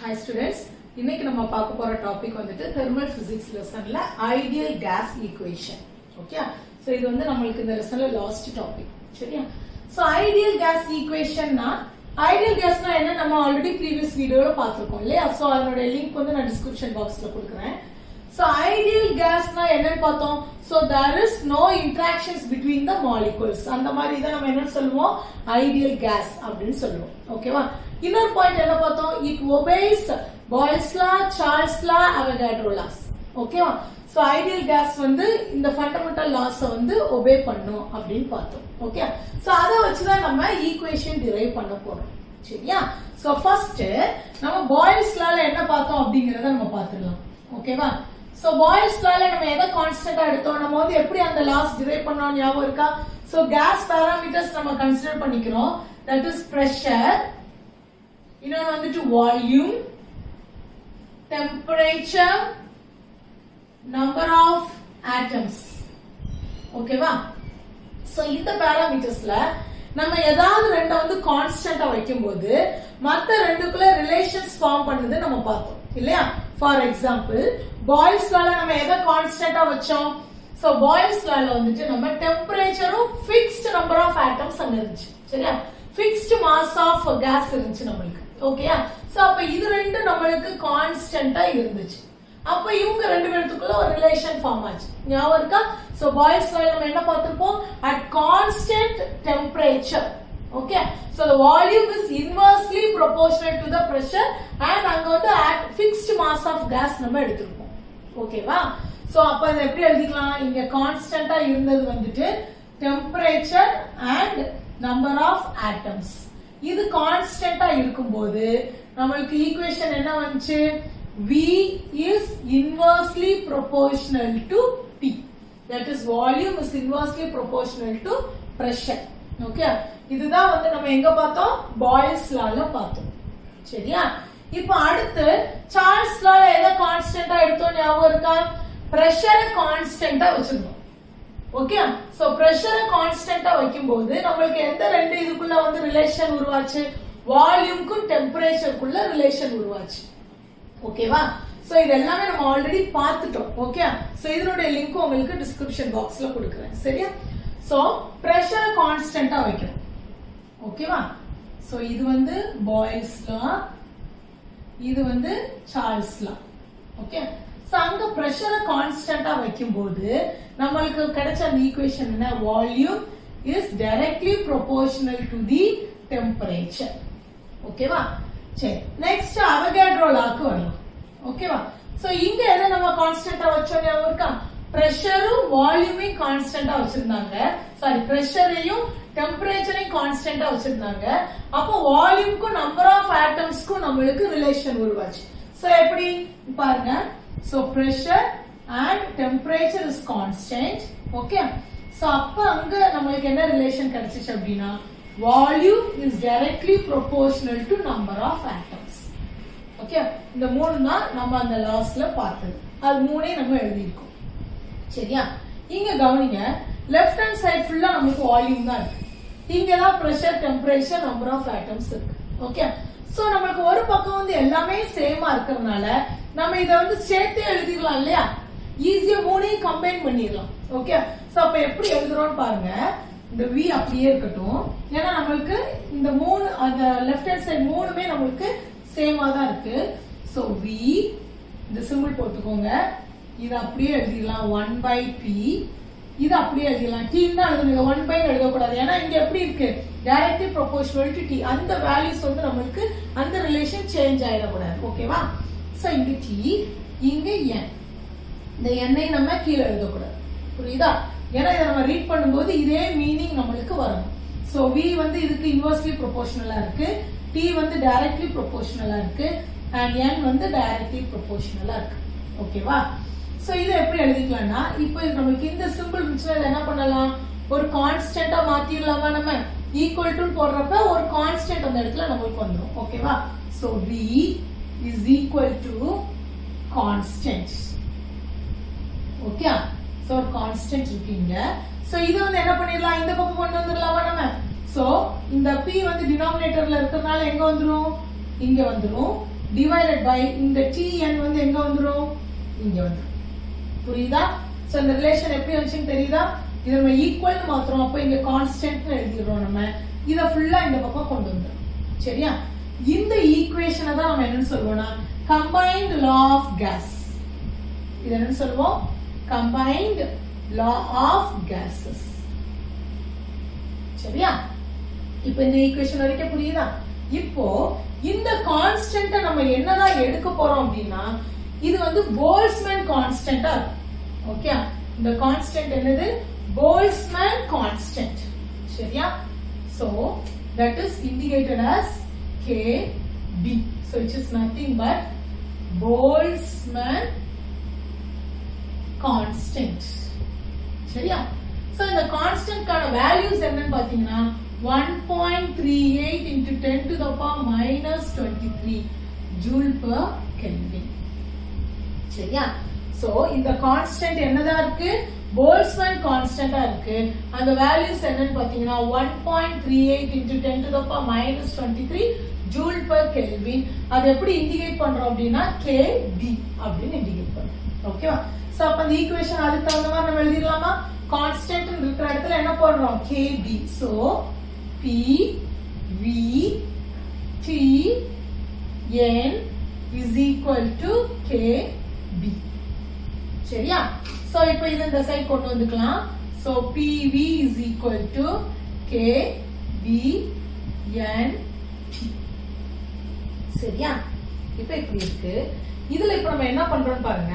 Hi students இன்னைக்கு நம்ம பார்க்க போற டாபிக் வந்துட்டு தெர்மல் பிசிக்ஸ் லெசன்ல ideal gas equation okay so இது வந்து நம்மளுக்கு இந்த லெசன்ல லாஸ்ட் டாபிக் சரியா சோ ஐடியல் கேஸ் ஈக்குவேஷன்னா ஐடியல் கேஸ்னா என்ன நம்ம ஆல்ரெடி ப்ரீவியஸ் வீடியோல பார்த்திருக்கோம் இல்லையா சோ அதனுடைய லிங்க் வந்து நான் டிஸ்கிரிப்ஷன் பாக்ஸ்ல கொடுக்குறேன் சோ ஐடியல் கேஸ்னா என்னன்னு பார்த்தோம் so there is no interactions between the molecules அந்த மாதிரி இதை நம்ம என்ன சொல்லுவோம் ஐடியல் கேஸ் அப்படின்னு சொல்லுவோம் ஓகேவா இன்னொரு பாயிண்ட் என்ன பார்த்தோம் it obeys Boyle's law Charles law Avogadro laws ஓகேவா சோ ஐடியல் கேஸ் வந்து இந்த ஃபண்டமெண்டல் லாஸ வந்து ஒபே பண்ணும் அப்படின்னு பார்த்தோம் ஓகே சோ அதை வச்சுதான் நம்ம ஈக்குவேஷன் டிரைவ் பண்ண போறோம் சரியா சோ ஃபர்ஸ்ட் நம்ம பாய்ஸ் லால என்ன பார்த்தோம் அப்படிங்கறத நம்ம பார்த்துடலாம் ஓகேவா சோ பாய்ஸ் லால நம்ம எதை கான்ஸ்டன்டா எடுத்தோம் நம்ம வந்து எப்படி அந்த லாஸ் டிரைவ் பண்ணோம் ஞாபகம் இருக்கா சோ கேஸ் பாராமீட்டர்ஸ் நம்ம கன்சிடர் பண்ணிக்கிறோம் தட் இஸ் பிரஷர் இன்னொன்று வந்துட்டு volume temperature number of atoms ஓகேவா சோ இந்த பாராமீட்டர்ஸ்ல நம்ம ஏதாவது ரெண்ட வந்து கான்ஸ்டன்டா வைக்கும்போது மத்த ரெண்டுக்குள்ள ரிலேஷன்ஸ் ஃபார்ம் பண்ணுது நம்ம பார்த்தோம் இல்லையா ஃபார் எக்ஸாம்பிள் பாய்ஸ் லால நம்ம எதை கான்ஸ்டன்டா வச்சோம் சோ பாய்ஸ் லால வந்துட்டு நம்ம டெம்பரேச்சரும் ஃபிக்ஸ்ட் நம்பர் ஆஃப் ஆட்டம்ஸ் அங்க இருந்துச்சு சரியா ஃபிக்ஸ்ட் மாஸ் ஆஃப் கேஸ் இருந்துச்சு நம்மளுக்கு ஓகேயா சோ அப்ப இது ரெண்டு நம்மளுக்கு கான்ஸ்டன்டா இருந்துச்சு அப்ப இவங்க ரெண்டு பேர்த்துக்குள்ள ஒரு ரிலேஷன் ஃபார்ம் ஆச்சு ஞாபகம் இருக்கா சோ பாய்ஸ் நம்ம என்ன பார்த்திருப்போம் at constant temperature okay so the volume is inversely proportional to the pressure and அங்க வந்து at fixed mass of gas நம்ம எடுத்திருப்போம் ஓகேவா சோ அப்ப இதை எப்படி எழுதிக்கலாம் இங்க கான்ஸ்டன்டா இருந்தது வந்துட்டு temperature and number of atoms இது கான்ஸ்டன்டா இருக்கும்போது நம்மளுக்கு ஈக்குவேஷன் என்ன வந்துச்சு V is inversely proportional to P. That is volume is inversely proportional to pressure. Okay. இதுதான் வந்து நம்ம எங்க பார்த்தோம் பாய்ஸ் லால பார்த்தோம் சரியா இப்போ அடுத்து சார்ல்ஸ் லால எதை கான்ஸ்டன்டா எடுத்தோம் ஞாபகம் இருக்கா பிரஷரை கான்ஸ்டன்டா வச்சிருந்தோம் ஓகே சோ பிரஷரை கான்ஸ்டன்டா வைக்கும்போது நம்மளுக்கு எந்த ரெண்டு இதுக்குள்ள வந்து ரிலேஷன் உருவாச்சு வால்யூம்க்கும் டெம்பரேச்சருக்குள்ள ரிலேஷன் உருவாச்சு ஓகேவா சோ இது எல்லாமே நம்ம ஆல்ரெடி பார்த்துட்டோம் ஓகே சோ இதனுடைய லிங்க் உங்களுக்கு டிஸ்கிரிப்ஷன் பாக்ஸ்ல கொடுக்குறேன் சரியா சோ பிரஷரை கான்ஸ்டன்டா வைக்கணும் ஓகேவா சோ இது வந்து பாய்ஸ் லா இது வந்து சார்ல்ஸ் லா ஓகே சோ அங்க பிரஷரை கான்ஸ்டன்டா வைக்கும்போது நம்மளுக்கு கிடைச்ச அந்த ஈக்குவேஷன் என்ன volume is directly proportional to the temperature ஓகேவா சரி நெக்ஸ்ட் அவகேட்ரோ லாக்கு வரலாம் ஓகேவா சோ இங்க எதை நம்ம கான்ஸ்டன்டா வச்சோம் ஞாபகம் இருக்கா பிரஷரும் வால்யூமையும் கான்ஸ்டன்டா வச்சிருந்தாங்க சாரி பிரஷரையும் டெம்பரேச்சரையும் கான்ஸ்டன்டா வச்சிருந்தாங்க அப்போ வால்யூம்க்கும் நம்பர் ஆஃப் ஆட்டம்ஸ்க்கும் நம்மளுக்கு ரிலேஷன் உருவாச்சு சோ எப்படி பாருங்க so pressure and temperature is constant okay so அப்ப அங்க நம்மளுக்கு என்ன ரிலேஷன் கிடைச்சிச்சு அப்படின்னா volume is directly proportional to number of atoms okay இந்த மூணு தான் நம்ம அந்த லாஸ்ல பார்த்தது அது மூணே நம்ம எழுதியிருக்கோம் சரியா இங்க கவனிங்க லெஃப்ட் ஹேண்ட் சைடு ஃபுல்லா நமக்கு வால்யூம் தான் இருக்கு இங்க தான் pressure temperature number of atoms இருக்கு ஓகே சோ நம்மளுக்கு ஒரு பக்கம் வந்து எல்லாமே சேமா இருக்கிறதுனால நம்ம இத வந்து சேர்த்தே எழுதிடலாம் இல்லையா ஈஸியா மூணையும் கம்பைன் பண்ணிடலாம் ஓகே சோ அப்ப எப்படி எழுதுறோம்னு பாருங்க இந்த V அப்படியே இருக்கட்டும் ஏன்னா நம்மளுக்கு இந்த மூணு அந்த லெஃப்ட் ஹேண்ட் சைடு மூணுமே நம்மளுக்கு சேமா தான் இருக்கு சோ V இந்த சிம்பிள் போட்டுக்கோங்க இது அப்படியே எழுதிடலாம் ஒன் பை பி இது அப்படியே எழுதிடலாம் டி தான் எழுதணும் ஒன் பை எழுதக்கூடாது ஏன்னா இங்க எப்படி இருக்கு டைரக்ட்லி ப்ரொபோர்ஷனல் டு டி அந்த வேல்யூஸ் வந்து நம்மளுக்கு அந்த ரிலேஷன் சேஞ்ச் ஆயிடக்கூடாது ஓகேவா சோ இங்க டி இங்க என் இந்த எண்ணை நம்ம கீழே எழுதக்கூடாது புரியுதா ஏன்னா இதை நம்ம ரீட் பண்ணும்போது இதே மீனிங் நம்மளுக்கு வரணும் சோ வி வந்து இதுக்கு இன்வெர்ஸ்லி ப்ரொபோர்ஷனலா இருக்கு டி வந்து டைரக்ட்லி ப்ரொபோர்ஷனலா இருக்கு அண்ட் என் வந்து டைரக்ட்லி ப்ரொபோர்ஷனலா இருக்கு ஓகேவா சோ இதை எப்படி எழுதிக்கலாம்னா இப்போ இது நமக்கு இந்த சிம்பிள் இருந்துச்சுன்னா இதை என்ன பண்ணலாம் ஒரு கான்ஸ்டன்டா மாத்திடலாமா நம்ம ஈக்குவல் டு போடுறப்ப ஒரு கான்ஸ்டன்ட் அந்த இடத்துல நம்மளுக்கு வந்துடும் ஓகேவா so V is equal to constant okay so ஒரு கான்ஸ்டன்ட் இருக்கீங்க சோ இது வந்து என்ன பண்ணிடலாம் இந்த பக்கம் கொண்டு வந்துடலாமா நம்ம சோ இந்த p வந்து டினாமினேட்டர்ல இருக்கிறதுனால எங்க வந்துரும் இங்க வந்துரும் டிவைடட் பை இந்த tn வந்து எங்க வந்துரும் இங்க வந்துரும் புரியுதா சோ இந்த ரிலேஷன் எப்படி வந்துச்சுன்னு தெரியுதா இது நம்ம ஈக்குவல் மாத்திரம் அப்ப இங்க கான்ஸ்டன்ட் எழுதிடுறோம் நம்ம இத ஃபுல்லா இந்த பக்கம் கொண்டு வந்துரும் சரியா இந்த ஈக்குவேஷனை தான் நம்ம என்னன்னு சொல்லுவோம்னா கம்பைன்ட் லா ஆஃப் கேஸ் இது என்னன்னு சொல்லுவோம் கம்பைன்ட் லா ஆஃப் கேசஸ் சரியா இப்போ இந்த ஈக்குவேஷன் வரைக்கும் புரியுதா இப்போ இந்த கான்ஸ்டன்ட நம்ம என்னதான் எடுக்க போறோம் அப்படின்னா இது வந்து போல்ஸ்மேன் கான்ஸ்டன்டா ஓகே இந்த கான்ஸ்டன்ட் என்னது போல்ஸ்மேன் கான்ஸ்டன்ட் சரியா so that is indicated as kb so which is nothing but boltzmann constant சரியா சோ இந்த கான்ஸ்டன்ட்கான வேல்யூஸ் என்னன்னு பாத்தீங்கன்னா 1.38 into 10 to the power minus 23 joule per kelvin சரியா சோ இந்த கான்ஸ்டன்ட் என்னதா இருக்கு போல்ஸ்மேன் கான்ஸ்டன்டா இருக்கு அந்த வேல்யூஸ் என்னன்னு பாத்தீங்கன்னா 1.38 into 10 to the power minus 23 joule per kelvin அது எப்படி இண்டிகேட் பண்றோம் அப்படின்னா kb அப்படின்னு இண்டிகேட் பண்றோம் ஓகேவா சோ அப்ப அந்த ஈக்குவேஷன் அதுக்கு தகுந்த மாதிரி நம்ம எழுதிடலாமா கான்ஸ்டன்ட் இருக்கிற இடத்துல என்ன போடுறோம் kb so p v t n is equal to kb சரியா சோ இப்போ இது இந்த சைடு கொண்டு வந்துக்கலாம் so pv is equal to kb n t சரியா இப்போ இப்படி இருக்கு இதுல இப்ப நம்ம என்ன பண்றோம் பாருங்க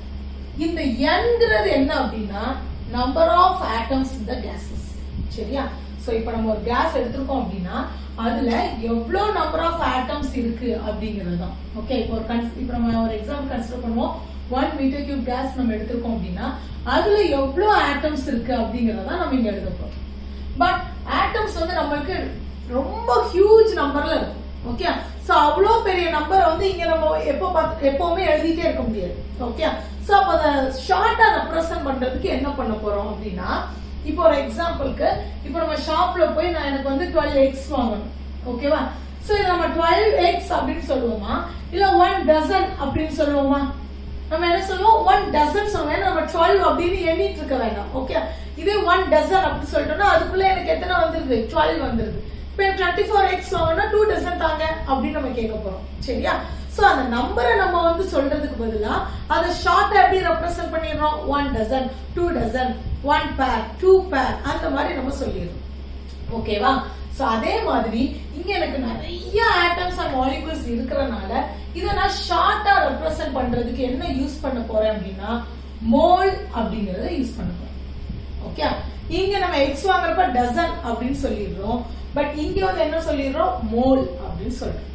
இந்த nங்கிறது என்ன அப்படின்னா நம்பர் ஆஃப் ஆட்டம்ஸ் இந்த கேசஸ் சரியா சோ இப்போ நம்ம ஒரு கேஸ் எடுத்திருக்கோம் அப்படின்னா அதுல எவ்வளவு நம்பர் ஆஃப் ஆட்டம்ஸ் இருக்கு அப்படிங்கிறது தான் ஓகே இப்போ ஒரு கன்ஸ் இப்போ நம்ம ஒரு எக்ஸாம்பிள் கன்சிடர் பண்ணுவோம் ஒன் மீட்டர் கியூப் கேஸ் நம்ம எடுத்திருக்கோம் அப்படின்னா அதுல எவ்வளவு ஆட்டம்ஸ் இருக்கு அப்படிங்கறத தான் நம்ம இங்க எழுத போறோம் பட் ஆட்டம்ஸ் வந்து நம்மளுக்கு ரொம்ப ஹியூஜ் நம்பர்ல இருக்கும் ஓகே சோ அவ்வளோ பெரிய நம்பரை வந்து இங்க நம்ம எப்போ பார்த்து எப்பவுமே எழுதிட்டே இருக்க முடியாது ஓகே சோ அப்ப அதை ஷார்ட்டா ரெப்ரசன்ட் பண்றதுக்கு என்ன பண்ண போறோம் அப்படின்னா இப்போ ஒரு எக்ஸாம்பிளுக்கு இப்போ நம்ம ஷாப்ல போய் நான் எனக்கு வந்து டுவெல் எக்ஸ் வாங்கணும் ஓகேவா சோ இது நம்ம டுவெல் எக்ஸ் அப்படின்னு சொல்லுவோமா இல்ல ஒன் டசன் அப்படின்னு சொல்லுவோமா நம்ம என்ன சொல்லுவோம் ஒன் டசன் சொல்லுவோம் ஏன்னா நம்ம டுவெல் அப்படின்னு எண்ணிட்டு இருக்க வேண்டாம் ஓகே இதே ஒன் டசன் அப்படின்னு சொல்லிட்டோம்னா அதுக்குள்ள எனக்கு எத்தனை வந்துருது டுவெல் வந்துருது இப்போ டுவெண்ட்டி ஃபோர் எக்ஸ் வாங்கினா டூ டசன் தாங்க அப்படின்னு நம்ம கேட்க போறோம் சரியா சோ அந்த நம்பரை நம்ம வந்து சொல்றதுக்கு பதிலா அதை ஷார்ட்டா எப்படி ரெப்ரசென்ட் பண்ணிடுறோம் one dozen two dozen one pair two pair அந்த மாதிரி நம்ம சொல்லிடுறோம் ஓகேவா சோ அதே மாதிரி இங்க எனக்கு நிறைய ஆட்டம்ஸ் அண்ட் மாலிகூல்ஸ் இருக்கிறனால இத நான் ஷார்ட்டா ரெப்ரசென்ட் பண்றதுக்கு என்ன யூஸ் பண்ண போறேன் அப்படின்னா மோல் அப்படிங்கறத யூஸ் பண்ண போறேன் ஓகே இங்க நம்ம எக்ஸ் வாங்குறப்ப டசன் அப்படின்னு சொல்லிடுறோம் பட் இங்க வந்து என்ன சொல்லிடுறோம் மோல் அப்படின்னு சொல்றோம்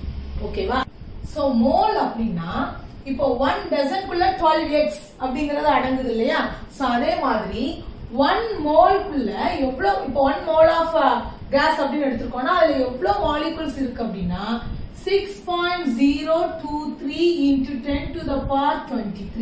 ஓகேவா சோ மோல் அப்படின்னா இப்போ ஒன் டசன்குள்ள டுவெல் எக்ஸ் அப்படிங்கறது அடங்குது இல்லையா சோ அதே மாதிரி ஒன் மோல்குள்ள எவ்வளவு இப்போ ஒன் மோல் ஆஃப் கேஸ் அப்படின்னு எடுத்திருக்கோம்னா அதுல எவ்வளவு மாலிகுல்ஸ் இருக்கு அப்படின்னா six point zero two three into ten to the power twenty three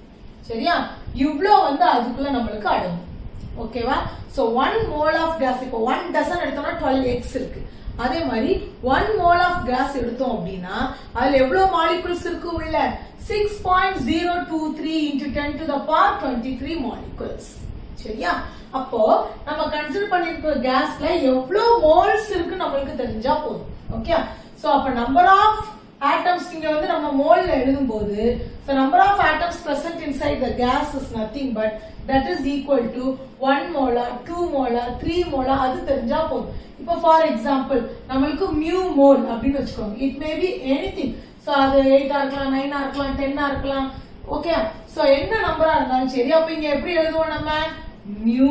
சரியா இவ்ளோ வந்து அதுக்குள்ள நம்மளுக்கு அடங்கும் ஓகேவா so one mole of gas இப்போ ஒன் டசன் எடுத்தோம்னா டுவெல் எக்ஸ் இருக்கு அதே மாதிரி ஒன் மோல் ஆஃப் கேஸ் எடுத்தோம் அப்படின்னா அதுல எவ்வளவு மாலிகுல்ஸ் இருக்கு உள்ள six point zero two three into ten to the power twenty three molecules சரியா அப்போ நம்ம கன்சிடர் பண்ணிருக்கிற கேஸ்ல எவ்வளவு மோல்ஸ் இருக்கு நம்மளுக்கு தெரிஞ்சா போதும் ஓகே சோ அப்ப நம்பர் ஆஃப் ஆட்டம்ஸ் இங்க வந்து நம்ம மோல்ல எழுதும்போது so number of atoms present inside the gas is nothing but that is equal to 1 molar 2 molar 3 molar அது தெரிஞ்சா போதும் இப்போ ஃபார் எக்ஸாம்பிள் நம்மளுக்கு மியூ மோல் அப்படின்னு வச்சுக்கோங்க it may be anything so அது 8 ஆ இருக்கலாம் 9 ஆ இருக்கலாம் 10 ஆ இருக்கலாம் ஓகே சோ என்ன நம்பரா இருந்தாலும் சரி அப்ப இங்க எப்படி எழுதுவோம் நம்ம mu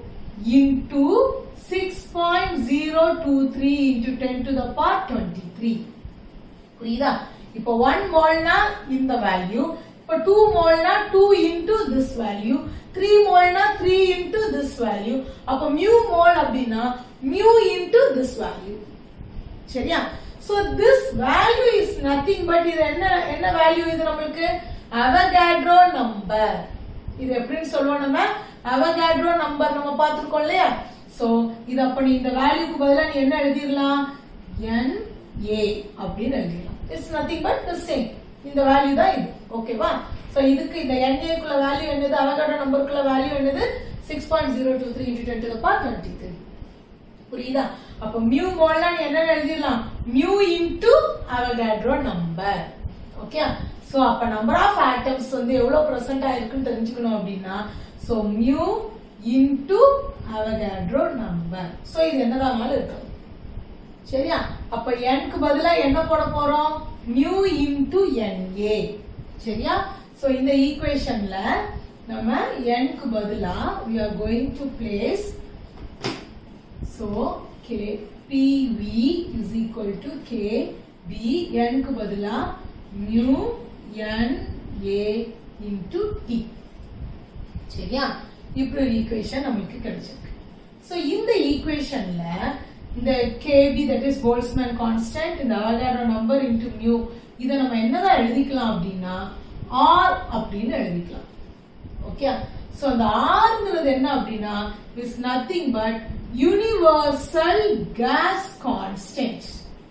into six point zero two three into ten to the power twenty three புரியுதா இப்போ ஒன் மோல்னா இந்த வேல்யூ இப்போ டூ மோல்னா two into this value three மோல்னா த்ரீ இன்டூ திஸ் வேல்யூ அப்போ மியூ மோல் அப்படின்னா மியூ இன்டூ திஸ் வேல்யூ சரியா so this value is nothing but இது என்ன என்ன வேல்யூ இது நம்மளுக்கு அவகாட்ரோ நம்பர் இது எப்படின்னு சொல்லுவோம் நம்ம அவகாட்ரோ நம்பர் நம்ம பார்த்திருக்கோம் இல்லையா சோ இது அப்ப நீ இந்த வேல்யூக்கு பதிலா நீ என்ன எழுதிடலாம் என் ஏ அப்படின்னு எழுதிடலாம் it's nothing but the same இந்த வேல்யூ தான் இது ஓகேவா சோ இதுக்கு இந்த NA குள்ள வேல்யூ என்னது அவகேட்ரோ நம்பருக்குள்ள வேல்யூ என்னது six point zero two three into ten to power twenty three புரியுதா அப்ப மியூ மோல்னா நீ என்ன எழுதிடலாம் mu into Avogadro number okay so அப்ப நம்பர் ஆஃப் ஆட்டம்ஸ் வந்து எவ்வளவு பிரசன்ட் ஆயிருக்குன்னு தெரிஞ்சுக்கணும் அப்படின்னா so mu into Avogadro number so இது என்னதான் இருக்கு சரியா அப்ப n-க்கு பதிலா என்ன போட போறோம் மியூ இன்டு NA சரியா சோ இந்த ஈக்குவேஷன்ல நம்ம n-க்கு பதிலா we are going to place so k pv is equal to k b n-க்கு பதிலா mu n a into t சரியா இப்படி ஒரு ஈக்குவேஷன் நமக்கு கிடைச்சிருக்கு சோ இந்த ஈக்குவேஷன்ல இந்த kb that is Boltzmann constant இந்த Avogadro number into mu இத நம்ம என்னதான் எழுதிக்கலாம் அப்படின்னா r அப்படின்னு எழுதிக்கலாம் ஓகே சோ அந்த rங்கிறது என்ன அப்படின்னா is nothing but universal gas constant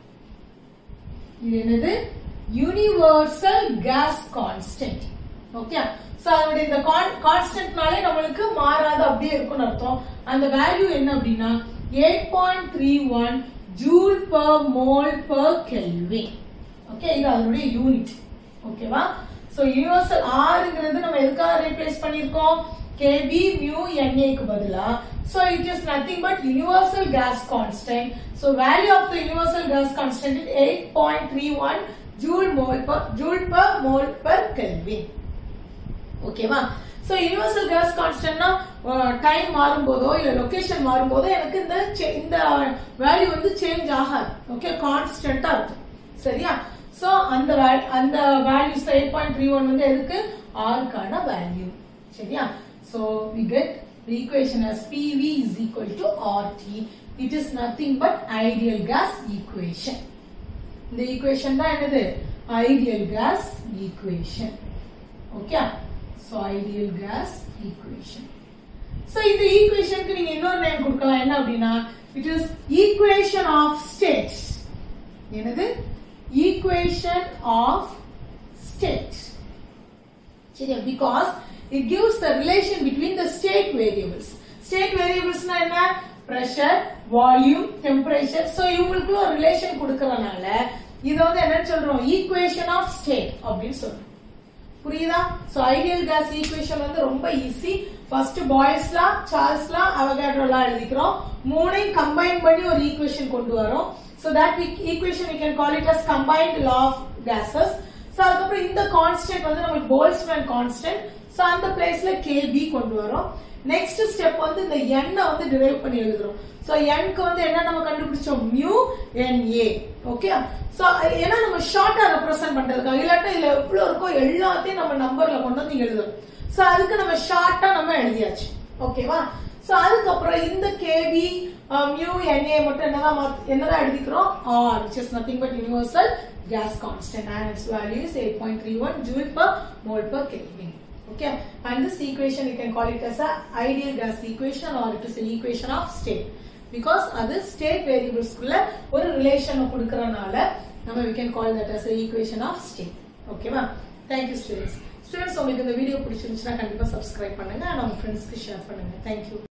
இது என்னது universal gas constant okay so அதனுடைய இந்த கான்ஸ்டன்ட்னாலே நம்மளுக்கு மாறாத அப்படியே இருக்கும்னு அர்த்தம் அந்த வேல்யூ என்ன அப்படின்னா eight point three one joule per mole per kelvin okay இது அதனுடைய யூனிட் ஓகேவா சோ யூனிவர்சல் ஆர்ங்கிறது நம்ம எதுக்காக ரீப்ளேஸ் பண்ணிருக்கோம் kb mu na க்கு பதிலா so it is nothing but universal gas constant so value of the universal gas constant is 8.31 joule mole per joule per mole per kelvin ஓகேவா so universal gas கான்ஸ்டன்ட்னா time மாறும்போதோ இல்ல location மாறும்போதோ எனக்கு இந்த cha- இந்த value வந்து change ஆகாது okay கான்ஸ்டன்டா இருக்கும் சரியா சோ அந்த val- அந்த values eight point three one வந்து எதுக்கு ஆருக்கான வேல்யூ சரியா so we get the equation as PV is equal to RT. It is nothing but ideal gas equation. இந்த ஈக்குவேஷன் தான் என்னது ideal gas equation okay so ideal gas equation so இந்த ஈக்குவேஷனுக்கு நீங்க இன்னொரு நேம் கொடுக்கலாம் என்ன அப்படின்னா it is equation of state என்னது ஈக்குவேஷன் ஆஃப் ஸ்டேட் சரியா because it gives the relation between the state variables state வேரியபிள்ஸ்னா என்ன பிரஷர் வால்யூம் டெம்பரேச்சர் சோ இவங்களுக்குள்ள ஒரு ரிலேஷன் கொடுக்கறதுனால இத வந்து என்ன சொல்றோம் ஈக்குவேஷன் ஆஃப் ஸ்டேட் அப்படின்னு சொல்றோம் புரியுதா சோ ஐடியல் கேஸ் ஈக்குவேஷன் வந்து ரொம்ப easy first Boyle's law Charles law Avogadro law எழுதிக்கிறோம் மூணையும் கம்பைன் பண்ணி ஒரு ஈக்குவேஷன் கொண்டு வரோம் so that equation we can call it as combined law of gases so அதுக்கப்புறம் இந்த கான்ஸ்டன்ட் வந்து நமக்கு போல்ஸ்மேன் கான்ஸ்டன்ட் சோ அந்த பிளேஸ்ல kb கொண்டு வரோம் நெக்ஸ்ட் ஸ்டெப் வந்து இந்த n -அ வந்து டிரைவ் பண்ணி எழுதுறோம் சோ n க்கு வந்து என்ன நம்ம கண்டுபிடிச்சோம் mu na ஓகே சோ ஏன்னா நம்ம ஷார்ட்டா ரெப்ரசென்ட் பண்றதுக்காக இல்லாட்டா இதுல எவ்வளவு இருக்கோ எல்லாத்தையும் நம்ம நம்பர்ல கொண்டு வந்து இங்க எழுதுறோம் சோ அதுக்கு நம்ம ஷார்ட்டா நம்ம எழுதியாச்சு ஓகேவா சோ அதுக்கப்புறம் இந்த kb mu na மட்டும் என்னதான் மாத்து- என்னதான் எழுதிக்கிறோம் r which is nothing but universal gas constant and its value is 8.31 joule per mole per kelvin okay and this equation you can call it as a ideal gas equation or it is a equation of state because அது state variables குள்ள ஒரு relation கொடுக்கறனால நம்ம we can call that as a equation of state ஓகேவா thank you students students உங்களுக்கு இந்த video பிடிச்சிருந்துச்சுன்னா கண்டிப்பா subscribe பண்ணுங்க and உங்க ஃப்ரெண்ட்ஸ்க்கு ஷேர் பண்ணுங்க thank you